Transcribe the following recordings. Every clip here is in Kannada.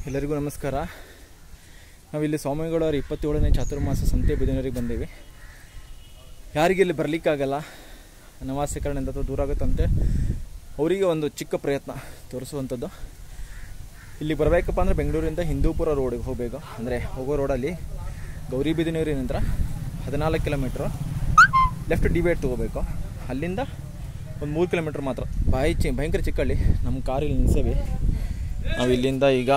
ಎಲ್ಲರಿಗೂ ನಮಸ್ಕಾರ ನಾವಿಲ್ಲಿ ಸ್ವಾಮಿಗಳವರ ಇಪ್ಪತ್ತೇಳನೇ ಚಾತುರ್ಮಾಸ ಸಂತೆ ಬಿದಿನರಿಗೆ ಬಂದೀವಿ ಯಾರಿಗೆ ಇಲ್ಲಿ ಬರಲಿಕ್ಕಾಗಲ್ಲ ನವಾಸಿ ಕಾರಣದಿಂದ ಅಥವಾ ದೂರ ಆಗುತ್ತಂತೆ ಅವರಿಗೆ ಒಂದು ಚಿಕ್ಕ ಪ್ರಯತ್ನ ತೋರಿಸುವಂಥದ್ದು ಇಲ್ಲಿ ಬರಬೇಕಪ್ಪ ಅಂದರೆ ಬೆಂಗಳೂರಿಂದ ಹಿಂದೂಪುರ ರೋಡಿಗೆ ಹೋಗಬೇಕು ಅಂದರೆ ಹೋಗೋ ರೋಡಲ್ಲಿ ಗೌರಿಬಿದನೂರಿನಿಂದ ಹದಿನಾಲ್ಕು ಕಿಲೋಮೀಟ್ರು ಲೆಫ್ಟ್ ಡಿಬೇಟ್ ತೊಗೋಬೇಕು ಅಲ್ಲಿಂದ ಒಂದು ಮೂರು ಕಿಲೋಮೀಟ್ರ್ ಮಾತ್ರ ಬಾಯಿ ಚಿ ಭಯಂಕರ ಚಿಕ್ಕಳ್ಳಿ ನಮ್ಮ ಕಾರಲ್ಲಿ ನಿಲ್ಸೇವಿ ನಾವು ಇಲ್ಲಿಂದ ಈಗ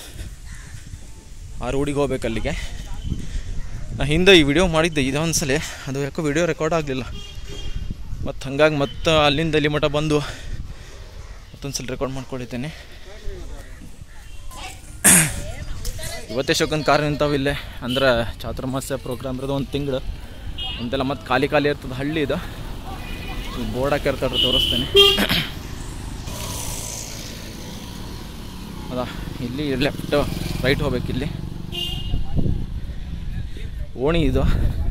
ಆ ರೋಡಿಗೆ ಹೋಗ್ಬೇಕು ಅಲ್ಲಿಗೆ ನಾ ಹಿಂದೆ ಈ ವಿಡಿಯೋ ಮಾಡಿದ್ದೆ ಇದೊಂದು ಸಲ ಅದು ಯಾಕೋ ವಿಡಿಯೋ ರೆಕಾರ್ಡ್ ಆಗಲಿಲ್ಲ ಮತ್ತು ಹಂಗಾಗಿ ಮತ್ತೆ ಅಲ್ಲಿಂದ ಇಲ್ಲಿ ಮಠ ಬಂದು ಮತ್ತೊಂದು ಸಲ ರೆಕಾರ್ಡ್ ಮಾಡ್ಕೊಂಡಿದ್ದೇನೆ ಇವತ್ತೇ ಶೋಕನ್ ಕಾರ್ ನಿಂತಾವ ಇಲ್ಲೇ ಅಂದ್ರೆ ಚಾತುರ್ಮಾಸ ಪ್ರೋಗ್ರಾಮ್ ಇರೋದು ಒಂದು ತಿಂಗಳು ಅಂತೆಲ್ಲ ಮತ್ತೆ ಖಾಲಿ ಖಾಲಿ ಇರ್ತದೆ ಹಳ್ಳಿ ಇದು ಬೋರ್ಡ್ ಹಾಕಿರ್ತಾರೆ ತೋರಿಸ್ತೇನೆ ಅದ ಇಲ್ಲಿ ಲೆಫ್ಟ್ ರೈಟ್ ಹೋಗ್ಬೇಕು ಇಲ್ಲಿ ಓಣಿ ಇದು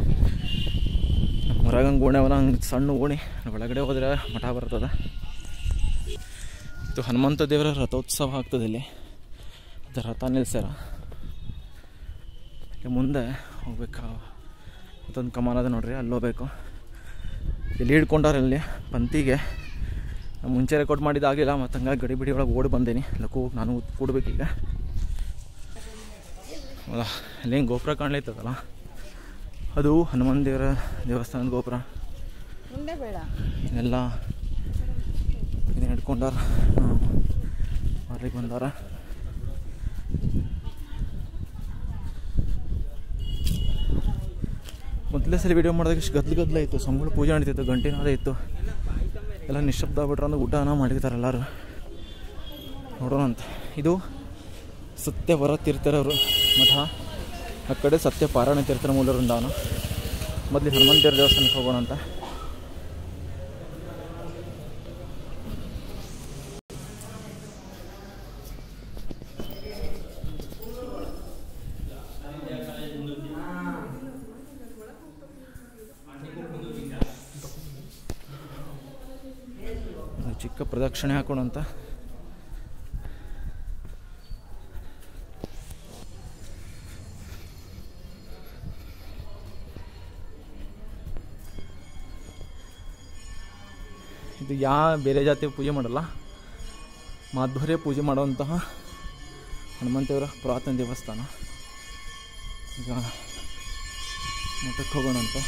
ಹೊರಗಂಗೆ ಓಣಿ ಅವನ ಹಂಗೆ ಸಣ್ಣ ಓಣಿ ಒಳಗಡೆ ಹೋದ್ರೆ ಮಠ ಬರ್ತದೆ ಇದು ಹನುಮಂತ ದೇವರ ರಥೋತ್ಸವ ಆಗ್ತದೆ ಇಲ್ಲಿ ಅದು ರಥ ನಿಲ್ಸ್ಯಾರ ಇಲ್ಲಿ ಮುಂದೆ ಹೋಗ್ಬೇಕು ಮತ್ತೊಂದು ಕಮಾನ ಅದ ನೋಡ್ರಿ ಅಲ್ಲಿ ಹೋಗ್ಬೇಕು ಇಲ್ಲಿ ಹಿಡ್ಕೊಂಡಾರ ಇಲ್ಲಿ ಪಂತಿಗೆ ನಾನು ಮುಂಚೆ ರೆಕಾರ್ಡ್ ಮಾಡಿದಾಗಲಿಲ್ಲ ಮತ್ತು ಹಂಗಾಗಿ ಗಡಿ ಬಿಡಿ ಒಳಗೆ ಓಡಿ ಬಂದೇನಿ ಲಕ್ಕೂ ನಾನು ಕೂಡ್ಬೇಕೀಗ ಹೌದಾ ಅಲ್ಲಿ ಹಿಂಗೆ ಗೋಪುರ ಕಾಣ್ಲೈತದಲ್ಲ ಅದು ಹನುಮಾನ್ ದೇವರ ದೇವಸ್ಥಾನದ ಗೋಪುರ ಮುಂದೆ ಬೇಡ ಇದೆಲ್ಲ ಇದನ್ನ ಹಿಡ್ಕೊಂಡಾರ ಮಾರ್ಲಿಕ್ಕೆ ಬಂದಾರ ಮೊದಲೇ ಸಲ ವಿಡಿಯೋ ಮಾಡಿದಾಗ ಇಷ್ಟು ಗದ್ಲು ಗದ್ಲ ಇತ್ತು ಸಂಬಳ ಪೂಜೆ ನಡೀತಿತ್ತು ಗಂಟೆನಾದ ಇತ್ತು ಎಲ್ಲ ನಿಶಬ್ದ ಆಗ್ಬಿಟ್ರೆ ಅಂದ್ರೆ ಊಟನ ಮಾಡಿರ್ತಾರೆ ಎಲ್ಲರೂ ನೋಡೋಣ ಅಂತ ಇದು ಸತ್ಯವರ ತೀರ್ಥರವರು ಮಠ ಆ ಕಡೆ ಸತ್ಯ ಪಾರಾಯಣ ತೀರ್ಥರ ಮೂಲ ವೃಂದಾವನ ಮೊದಲು ಹನುಮಂತ ದೇವ್ರ ದೇವಸ್ಥಾನಕ್ಕೆ ಹೋಗೋಣ ಅಂತ ಒಂದು ಚಿಕ್ಕ ಪ್ರದಕ್ಷಿಣೆ ಹಾಕೋಣ ಅಂತ ಇದು ಯಾ ಬೇರೆ ಜಾತಿ ಪೂಜೆ ಮಾಡಲ್ಲ ಮಾಧ್ವರೇ ಪೂಜೆ ಮಾಡುವಂತಹ ಹನುಮಂತೇವರ ಪುರಾತನ ದೇವಸ್ಥಾನ ಈಗ ಮಠಕ್ಕೆ ಹೋಗೋಣ ಅಂತ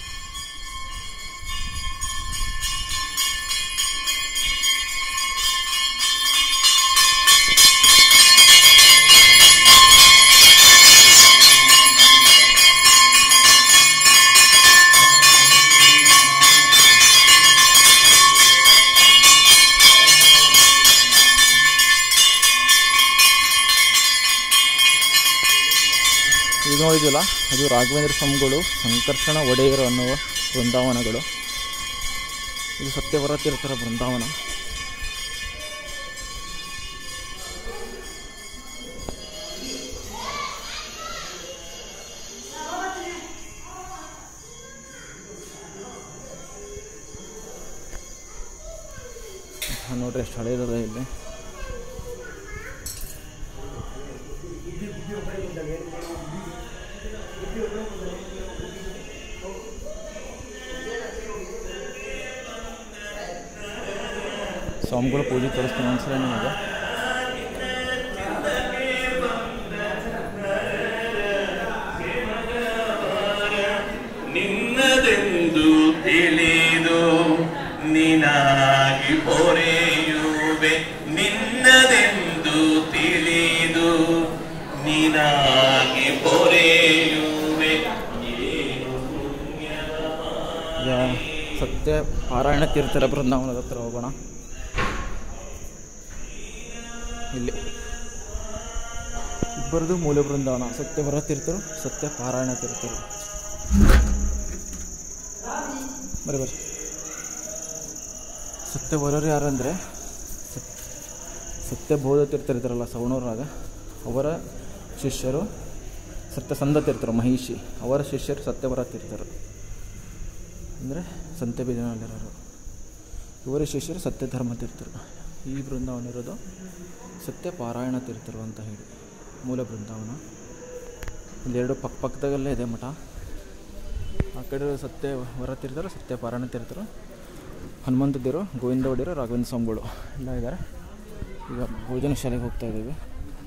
ಇದು ನೋಡಿದ್ವಲ್ಲ ಅದು ರಾಘವೇಂದ್ರ ಸ್ವಾಮಿಗಳು ಸಂಕರ್ಷಣ ಒಡೆಯರು ಅನ್ನುವ ಬೃಂದಾವನಗಳು ಇದು ಸತ್ಯವರ ತೀರ್ಥರ ಬೃಂದಾವನ ಹಾ, ನೋಡ್ರಿ ಎಷ್ಟು ಹಳೇದದ ಇಲ್ಲಿ ಸ್ವಾಮಿಗಳ ಪೂಜೆ ತೋರಿಸ್ತೀನಿ ಒಂದ್ಸಲ ನಿಮಗೆ ನಿನ್ನದೆಂದು ತಿಳಿದು ನಿನಾಗಿ ಹೊರೆಯುವೆ ನಿನ್ನದೆಂದು ತಿಳಿದು ನಿನಾಗಿ ಹೊರೆಯುವೆ ಏನು ಪುಣ್ಯದ ಈಗ ಸತ್ಯ ಪಾರಾಯಣ ತೀರ್ಥರ ಬೃಂದಾವನದ ಹತ್ರ ಹೋಗೋಣ ಇಲ್ಲಿ ಇಬ್ಬರದು ಮೂಲ ಬೃಂದಾವನ ಸತ್ಯವರ ತೀರ್ಥರು ಸತ್ಯ ಪಾರಾಯಣ ತೀರ್ಥರು ಬರೀ ಬರ್ರಿ ಸತ್ಯವರರು ಯಾರಂದರೆ ಸತ್ಯಬೋಧ ತೀರ್ಥರು ಇರ್ತಾರಲ್ಲ ಸವಣೂರಾಗ ಅವರ ಶಿಷ್ಯರು ಸತ್ಯಸಂಧ ತೀರ್ಥರು ಮಹಿಷಿ ಅವರ ಶಿಷ್ಯರು ಸತ್ಯವರ ತೀರ್ಥರು ಅಂದರೆ ಸಂತೆ ಬೀದಿನಲ್ಲಿರೋರು ಇವರ ಶಿಷ್ಯರು ಸತ್ಯ ಧರ್ಮ ತೀರ್ಥರು ಈ ಬೃಂದಾವನ ಇರೋದು ಸತ್ಯ ಪಾರಾಯಣ ತೀರ್ಥರು ಅಂತ ಹೇಳಿ ಮೂಲ ಬೃಂದಾವನ ಇಲ್ಲೆರಡು ಪಕ್ಕ ಪಕ್ಕದಾಗಲ್ಲೇ ಇದೆ ಮಠ ಆ ಕಡೆ ಸತ್ಯ ವರ ತೀರ್ಥರು ಸತ್ಯ ಪಾರಾಯಣ ತೀರ್ಥರು ಹನುಮಂತ ದೇವರು ಗೋವಿಂದ ಒಡೆಯರು ರಾಘವೇಂದ್ರ ಸ್ವಾಮಿಗಳು ಎಲ್ಲ ಇದ್ದಾರೆ ಈಗ ಭೋಜನ ಶಾಲೆಗೆ ಹೋಗ್ತಾ ಇದ್ದೀವಿ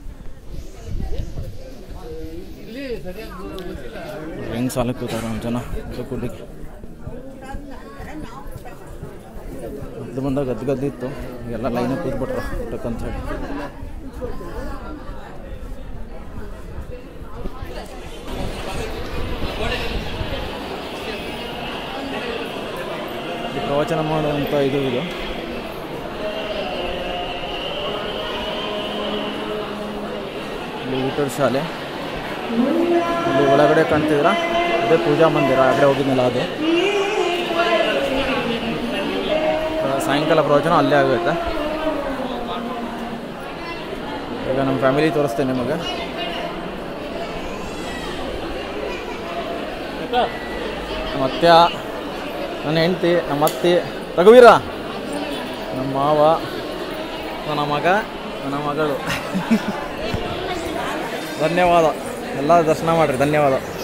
ಹೆಂಗೆ ಸಾಲಕ್ಕೆ ಕೂತಾರೆ ಒಂದು ಜನ ಊಟ ಕೊಡ್ಲಿಕ್ಕೆ ಮೊದಲು ಬಂದಾಗ ಗದ್ದು ಗದ್ದು ಇತ್ತು ಎಲ್ಲ ಲೈನಾಗಿ ಕೂತ್ಬಿಟ್ರು ಊಟಕ್ಕಂತ ಹೇಳಿ ಇದು ಪ್ರವಚನ ಮಾಡುವಂಥ ಇದು ಇದು ಇಲ್ಲಿ ಊಟದ ಶಾಲೆ ಇಲ್ಲಿ ಒಳಗಡೆ ಕಾಣ್ತಿದ್ರ ಅದೇ ಪೂಜಾ ಮಂದಿರ ಆ ಕಡೆ ಹೋಗಿದ್ನಲ್ಲ ಅದು ಆ, ಸಾಯಂಕಾಲ ಪ್ರವಚನ ಅಲ್ಲೇ ಆಗುತ್ತೆ ಈಗ ನಮ್ಮ ಫ್ಯಾಮಿಲಿ ತೋರಿಸ್ತೇನೆ ನಿಮಗೆ ನಮ್ಮ ಅತ್ಯ ನನ್ನ ಹೆಂಡತಿ ನಮ್ಮ ಅತ್ತಿ ರಘುವೀರ ನಮ್ಮ ಮಾವ ನನ್ನ ಮಗ ನನ್ನ ಮಗಳು ಧನ್ಯವಾದ ಎಲ್ಲ ದರ್ಶನ ಮಾಡಿರಿ ಧನ್ಯವಾದ